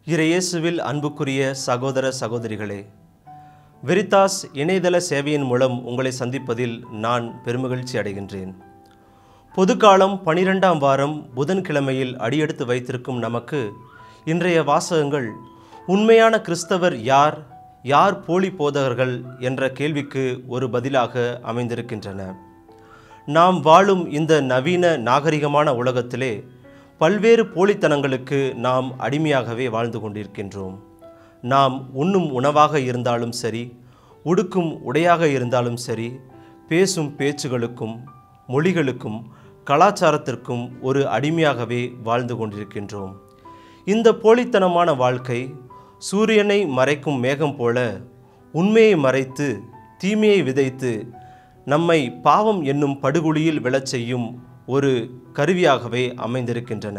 இறையேசுவில் அன்புக்குரிய சகோதர சகோதரிகளே வெரிதாஸ் இணையதள சேவையின் மூலம் உங்களை சந்திப்பதில் நான் பெருமகிழ்ச்சி அடைகின்றேன் பொதுக்காலம் பனிரெண்டாம் வாரம் புதன்கிழமையில் அடியெடுத்து வைத்திருக்கும் நமக்கு இன்றைய வாசகங்கள் உண்மையான கிறிஸ்தவர் யார் யார் போலி போதகர்கள் என்ற கேள்விக்கு ஒரு பதிலாக அமைந்திருக்கின்றன நாம் வாழும் இந்த நவீன நாகரிகமான உலகத்திலே பல்வேறு போலித்தனங்களுக்கு நாம் அடிமையாகவே வாழ்ந்து கொண்டிருக்கின்றோம் நாம் உண்ணும் உணவாக இருந்தாலும் சரி உடுக்கும் உடையாக இருந்தாலும் சரி பேசும் பேச்சுகளுக்கும் மொழிகளுக்கும் கலாச்சாரத்திற்கும் ஒரு அடிமையாகவே வாழ்ந்து கொண்டிருக்கின்றோம் இந்த போலித்தனமான வாழ்க்கை சூரியனை மறைக்கும் மேகம் போல உண்மையை மறைத்து தீமையை விதைத்து நம்மை பாவம் என்னும் படுகுழியில் விழச் செய்யும் ஒரு கருவியாகவே அமைந்திருக்கின்றன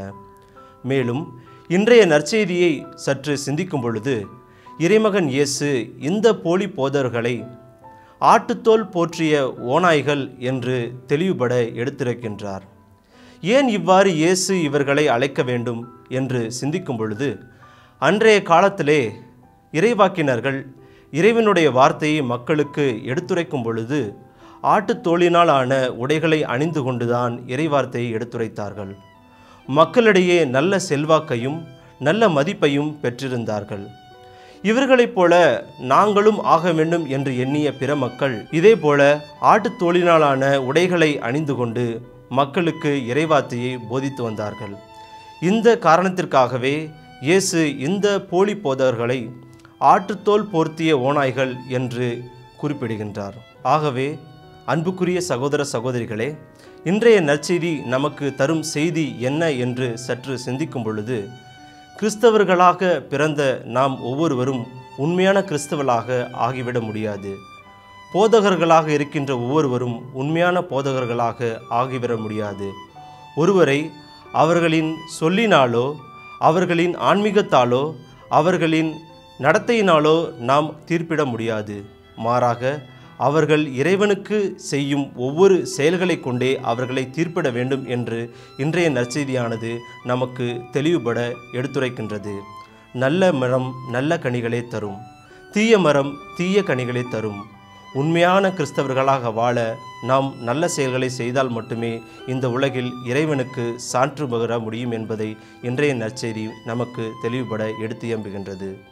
மேலும் இன்றைய நற்செய்தியை சற்று சிந்திக்கும் பொழுது இறைமகன் இயேசு இந்த போலி போதர்களை ஆட்டுத்தோல் போற்றிய ஓநாய்கள் என்று தெளிவுபட எடுத்திருக்கின்றார் ஏன் இவ்வாறு இயேசு இவர்களை அழைக்க வேண்டும் என்று சிந்திக்கும் பொழுது அன்றைய காலத்திலே இறைவாக்கினர்கள் இறைவனுடைய வார்த்தையை மக்களுக்கு எடுத்துரைக்கும் பொழுது ஆட்டுத்தோளினால் ஆன உடைகளை அணிந்து கொண்டுதான் இறைவார்த்தையை எடுத்துரைத்தார்கள் மக்களிடையே நல்ல செல்வாக்கையும் நல்ல மதிப்பையும் பெற்றிருந்தார்கள் இவர்களைப் போல நாங்களும் ஆக வேண்டும் என்று எண்ணிய பிற மக்கள் இதே போல ஆட்டுத்தோளினாலான உடைகளை அணிந்து கொண்டு மக்களுக்கு இறைவார்த்தையை போதித்து வந்தார்கள் இந்த காரணத்திற்காகவே இயேசு இந்த போலி போதகர்களை ஆட்டுத்தோல் போர்த்திய ஓநாய்கள் என்று குறிப்பிடுகின்றார் ஆகவே அன்புக்குரிய சகோதர சகோதரிகளே இன்றைய நற்செய்தி நமக்கு தரும் செய்தி என்ன என்று சற்று சிந்திக்கும் பொழுது கிறிஸ்தவர்களாக பிறந்த நாம் ஒவ்வொருவரும் உண்மையான கிறிஸ்தவர்களாக ஆகிவிட முடியாது போதகர்களாக இருக்கின்ற ஒவ்வொருவரும் உண்மையான போதகர்களாக ஆகிவிட முடியாது ஒருவரை அவர்களின் சொல்லினாலோ அவர்களின் ஆன்மீகத்தாலோ அவர்களின் நடத்தையினாலோ நாம் தீர்ப்பிட முடியாது மாறாக அவர்கள் இறைவனுக்கு செய்யும் ஒவ்வொரு செயல்களை கொண்டே அவர்களை தீர்ப்பிட வேண்டும் என்று இன்றைய நற்செய்தியானது நமக்கு தெளிவுபட எடுத்துரைக்கின்றது நல்ல மரம் நல்ல கனிகளை தரும் தீய மரம் தீய கனிகளை தரும் உண்மையான கிறிஸ்தவர்களாக வாழ நாம் நல்ல செயல்களை செய்தால் மட்டுமே இந்த உலகில் இறைவனுக்கு சான்று பகர முடியும் என்பதை இன்றைய நற்செய்தி நமக்கு தெளிவுபட எடுத்து எம்புகின்றது